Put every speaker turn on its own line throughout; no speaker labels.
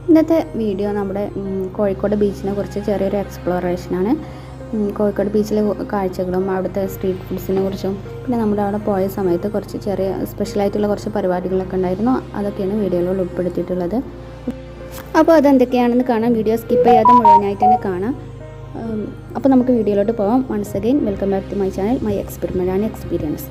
ഇന്നത്തെ വീഡിയോ നമ്മുടെ ഉം, കോഴിക്കോട് ബീച്ചിനെ കുറിച്ച് ചെറിയൊരു എക്സ്പ്ലോറേഷനാണ് ഉം, കോഴിക്കോട് ബീച്ചിലെ കാഴ്ചകളും അവിടുത്തെ സ്ട്രീറ്റ് ഫുഡ്സിനെ കുറിച്ചും പിന്നെ നമ്മുടെ അവിടെ പോയ സമയത്ത് കുറച്ച് ചെറിയ സ്പെഷ്യലായിട്ടുള്ള കുറച്ച് പരിപാടികളൊക്കെ ഉണ്ടായിരുന്നു അതൊക്കെയാണ് വീഡിയോയിൽ ഉൾപ്പെടുത്തിയിട്ടുള്ളത് അപ്പോൾ അതെന്തൊക്കെയാണെന്ന് കാണാം വീഡിയോ സ്കിപ്പ് ചെയ്യാതെ മുഴുവനായിട്ട് തന്നെ കാണാം ഉം, അപ്പോൾ നമുക്ക് വീഡിയോയിലോട്ട് പോകാം once again welcome back to my channel my experiment and experience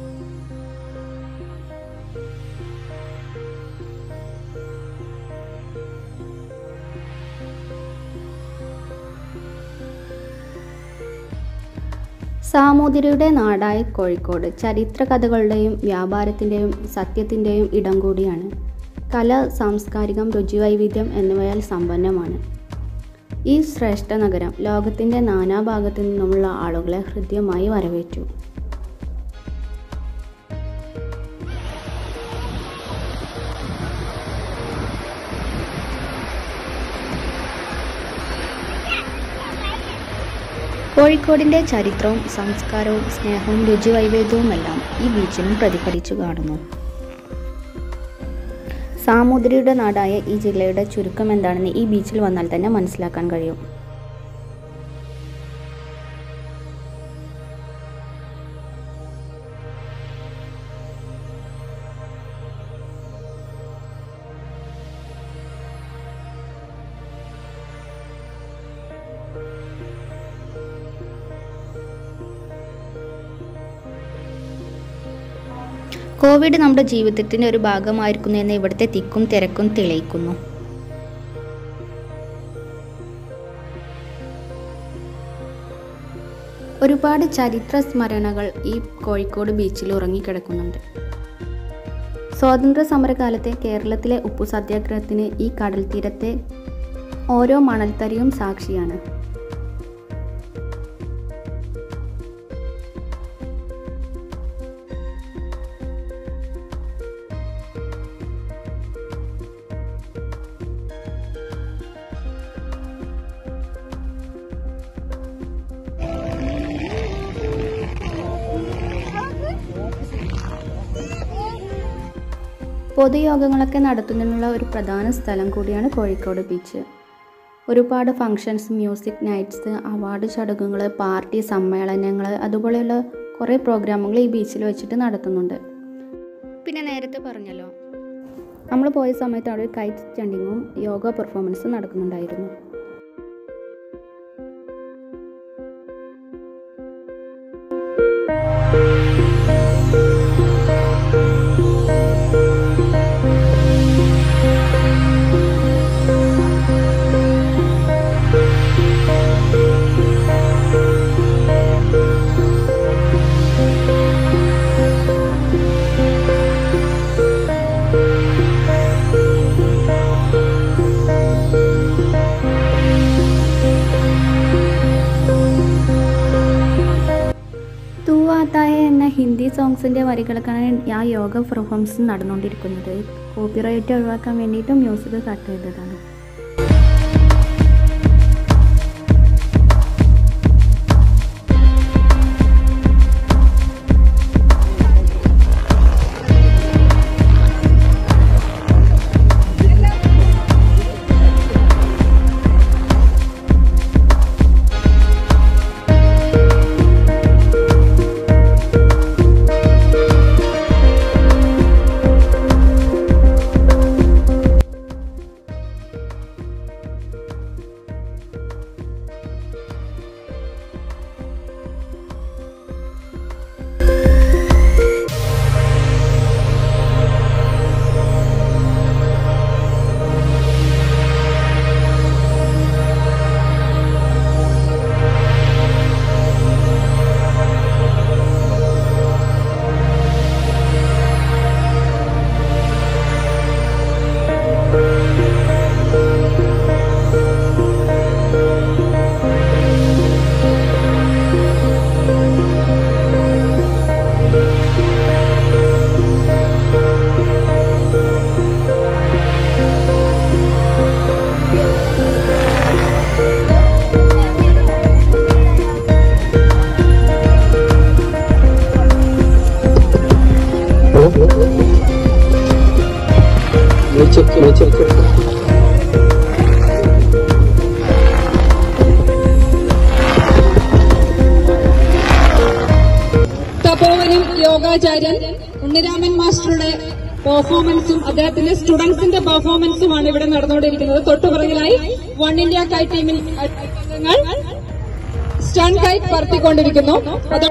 സാമൂതിരിയുടെ നാടായ കോഴിക്കോട് ചരിത്ര കഥകളുടെയും വ്യാപാരത്തിൻ്റെയും സത്യത്തിൻ്റെയും ഇടം കൂടിയാണ് കല സാംസ്കാരികം രുചിവൈവിധ്യം എന്നിവയാൽ സമ്പന്നമാണ് ഈ ശ്രേഷ്ഠ നഗരം ലോകത്തിൻ്റെ നാനാഭാഗത്തു നിന്നുമുള്ള ആളുകളെ ഹൃദ്യമായി വരവേറ്റു കോഴിക്കോടിൻ്റെ ചരിത്രവും സംസ്കാരവും സ്നേഹവും രുചിവൈവിധ്യവുമെല്ലാം ഈ ബീച്ചിലും പ്രതിഫലിച്ചു കാണുന്നു സാമൂതിരിയുടെ നാടായ ഈ ജില്ലയുടെ ചുരുക്കം എന്താണെന്ന് ഈ ബീച്ചിൽ വന്നാൽ തന്നെ മനസ്സിലാക്കാൻ കഴിയും കോവിഡ് നമ്മുടെ ജീവിതത്തിൻ്റെ ഒരു ഭാഗമായിരിക്കുന്നു എന്ന് ഇവിടുത്തെ തിക്കും തിരക്കും തെളിയിക്കുന്നു ഒരുപാട് ചരിത്ര സ്മരണകൾ ഈ കോഴിക്കോട് ബീച്ചിൽ ഉറങ്ങിക്കിടക്കുന്നുണ്ട് സ്വാതന്ത്ര്യ സമരകാലത്തെ കേരളത്തിലെ ഉപ്പു സത്യാഗ്രഹത്തിന് ഈ കടൽ തീരത്തെ ഓരോ മണൽത്തരിയും സാക്ഷിയാണ് പൊതുയോഗങ്ങളൊക്കെ നടത്തുന്നതിനുള്ള ഒരു പ്രധാന സ്ഥലം കൂടിയാണ് കോഴിക്കോട് ബീച്ച് ഒരുപാട് ഫങ്ഷൻസ് മ്യൂസിക് നൈറ്റ്സ് അവാർഡ് ചടങ്ങുകൾ പാർട്ടി സമ്മേളനങ്ങൾ അതുപോലെയുള്ള കുറേ പ്രോഗ്രാമുകൾ ഈ ബീച്ചിൽ വെച്ചിട്ട് നടത്തുന്നുണ്ട് പിന്നെ നേരത്തെ പറഞ്ഞല്ലോ നമ്മൾ പോയ സമയത്ത് അവിടെ ഒരു കൈറ്റ് സ്റ്റണ്ടിങ്ങും യോഗ പെർഫോമൻസും നടക്കുന്നുണ്ടായിരുന്നു തൂവാത്തായ എന്ന ഹിന്ദി സോങ്സിൻ്റെ വരികൾക്കാണ് ആ യോഗ പെർഫോമൻസ് നടന്നുകൊണ്ടിരിക്കുന്നത് കോപ്പിറൈറ്റ് ഒഴിവാക്കാൻ വേണ്ടിയിട്ട് മ്യൂസിക് കട്ട് ചെയ്തതാണ്
Check, check, check. തപോവനം യോഗാചാര്യൻ ഉണ്ണിരാമൻ മാസ്റ്ററുടെ പെർഫോമൻസും അദ്ദേഹത്തിന്റെ സ്റ്റുഡൻസിന്റെ പെർഫോമൻസുമാണ് ഇവിടെ നടന്നുകൊണ്ടിരിക്കുന്നത് തൊട്ടുപിറകിലായി വൺ ഇന്ത്യ കൈറ്റ് ടീമിൽ അംഗങ്ങൾ സ്റ്റൺ കൈറ്റ് പറത്തിക്കൊണ്ടിരിക്കുന്നു അത്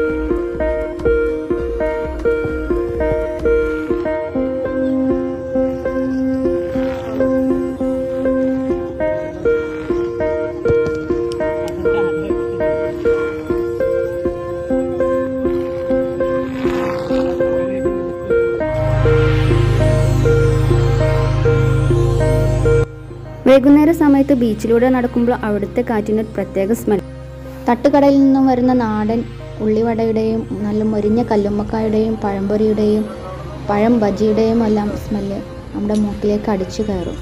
വൈകുന്നേര സമയത്ത് ബീച്ചിലൂടെ നടക്കുമ്പോൾ അവിടുത്തെ കാറ്റിന് ഒരു പ്രത്യേക സ്മെൽ തട്ടുകടയിൽ നിന്നും വരുന്ന നാടൻ ഉള്ളിവടയുടെയും നല്ല മൊരിഞ്ഞ കല്ലുമ്മക്കായുടെയും പഴംപൊരിയുടെയും പഴം ബജിയുടെയും എല്ലാം സ്മെല്ല് നമ്മുടെ മൂക്കിലേക്ക് അടിച്ചു കയറും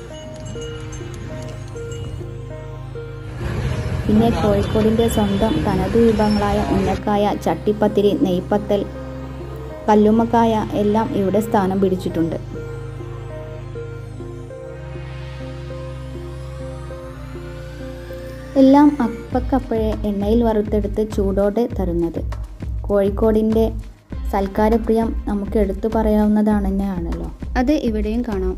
പിന്നെ കോഴിക്കോടിൻ്റെ സ്വന്തം തനത് വിഭവങ്ങളായ ഉന്നക്കായ ചട്ടിപ്പത്തിരി നെയ്പ്പത്തൽ കല്ലുമ്മക്കായ എല്ലാം ഇവിടെ സ്ഥാനം പിടിച്ചിട്ടുണ്ട് എല്ലാം അപ്പക്കപ്പോഴേ എണ്ണയിൽ വറുത്തെടുത്ത് ചൂടോടെ തരുന്നത് കോഴിക്കോടിൻ്റെ സൽക്കാരപ്രിയം നമുക്ക് എടുത്തു പറയാവുന്നതാണ് തന്നെയാണല്ലോ അത് ഇവിടെയും കാണാം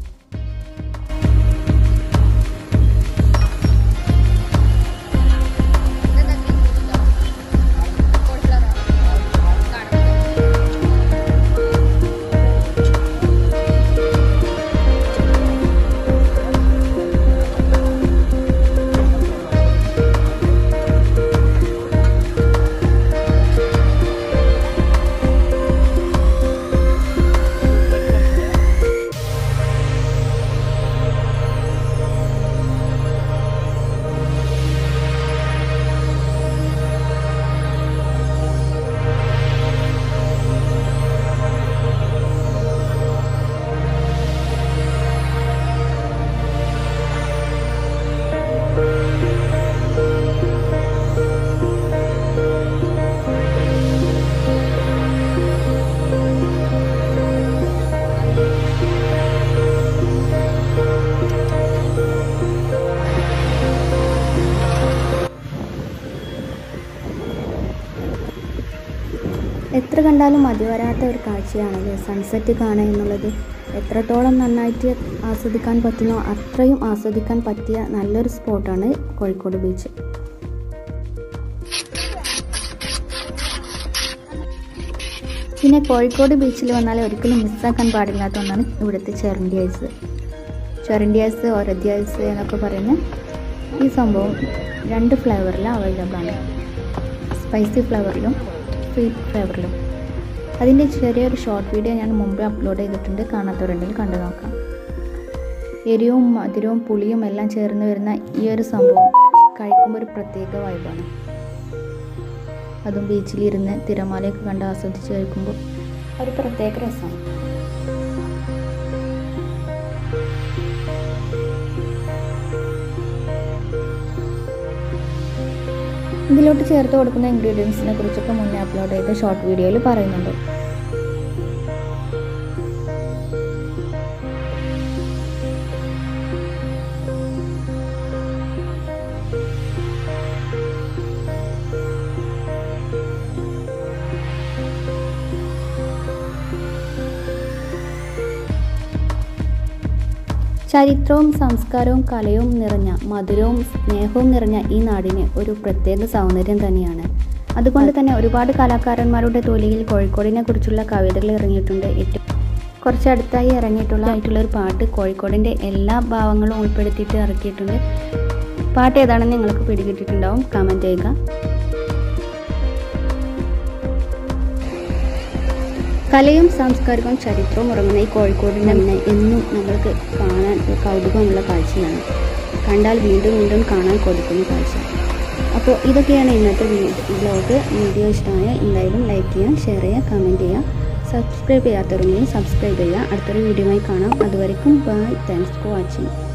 എത്ര കണ്ടാലും മതി വരാത്ത ഒരു കാഴ്ചയാണല്ലേ സൺസെറ്റ് കാണുക എന്നുള്ളത് എത്രത്തോളം നന്നായിട്ട് ആസ്വദിക്കാൻ പറ്റുന്നോ അത്രയും ആസ്വദിക്കാൻ പറ്റിയ നല്ലൊരു സ്പോട്ടാണ് കോഴിക്കോട് ബീച്ച് പിന്നെ കോഴിക്കോട് ബീച്ചിൽ വന്നാൽ ഒരിക്കലും മിസ്സാക്കാൻ പാടില്ലാത്ത ഒന്നാണ് ഇവിടുത്തെ ചെറണ്ടി ഐസ് ചെറണ്ടി ഐസ് ഒരതി ഐസ് എന്നൊക്കെ പറയുന്ന ഈ സംഭവം രണ്ട് ഫ്ലേവറിൽ അവൈലബിൾ ആണ് സ്പൈസി ഫ്ലേവറിലും സ്വീറ്റ് ഫ്ലേവറിലും അതിൻ്റെ ചെറിയൊരു ഷോർട്ട് വീഡിയോ ഞാൻ മുമ്പേ അപ്ലോഡ് ചെയ്തിട്ടുണ്ട് കാണാത്തവരുണ്ടെങ്കിൽ കണ്ടു നോക്കാം എരിവും മധുരവും പുളിയും എല്ലാം ചേർന്ന് വരുന്ന ഈ ഒരു സംഭവം കഴിക്കുമ്പോൾ ഒരു പ്രത്യേക വൈബാണ് അതും ബീച്ചിലിരുന്ന് തിരമാലയൊക്കെ കണ്ട് ആസ്വദിച്ച് കഴിക്കുമ്പോൾ ഒരു പ്രത്യേക രസമാണ് ഇതിലോട്ട് ചേർത്ത് കൊടുക്കുന്ന ഇൻഗ്രീഡിയൻസിനെ കുറിച്ചൊക്കെ മുന്നേ അപ്ലോഡ് ചെയ്ത ഷോർട്ട് വീഡിയോയിൽ പറയുന്നുണ്ട് ചരിത്രവും സംസ്കാരവും കലയും നിറഞ്ഞ മധുരവും സ്നേഹവും നിറഞ്ഞ ഈ നാടിന് ഒരു പ്രത്യേക സൗന്ദര്യം തന്നെയാണ് അതുകൊണ്ട് തന്നെ ഒരുപാട് കലാകാരന്മാരുടെ തൊലിയിൽ കോഴിക്കോടിനെ കുറിച്ചുള്ള കവിതകൾ ഇറങ്ങിയിട്ടുണ്ട് ഏറ്റവും കുറച്ചടുത്തായി ഇറങ്ങിയിട്ടുള്ള ആയിട്ടുള്ള ഒരു പാട്ട് കോഴിക്കോടിൻ്റെ എല്ലാ ഭാവങ്ങളും ഉൾപ്പെടുത്തിയിട്ട് ഇറക്കിയിട്ടുണ്ട് പാട്ട് ഏതാണെന്ന് നിങ്ങൾക്ക് പിടികിട്ടിട്ടുണ്ടാവും കമൻറ്റ് ചെയ്യുക കലയും സാംസ്കാരികവും ചരിത്രവും ഉറങ്ങുന്ന ഈ കോഴിക്കോടിൻ്റെ മണ്ണ് എന്നും നമ്മൾക്ക് കാണാൻ ഒരു കൗതുകമുള്ള കാഴ്ചയാണ് കണ്ടാൽ വീണ്ടും വീണ്ടും കാണാൻ കൊടുക്കുന്ന കാഴ്ച അപ്പോൾ ഇതൊക്കെയാണ് ഇന്നത്തെ വ്ലോഗ് വീഡിയോ ഇഷ്ടമായ എന്തായാലും ലൈക്ക് ചെയ്യുക ഷെയർ ചെയ്യുക കമൻറ്റ് ചെയ്യുക സബ്സ്ക്രൈബ് ചെയ്യാത്തവരുണ്ടെങ്കിൽ സബ്സ്ക്രൈബ് ചെയ്യുക അടുത്തൊരു വീഡിയോയുമായി കാണാം അതുവരെയും ബൈ താങ്ക്സ് ഫോർ വാച്ചിങ്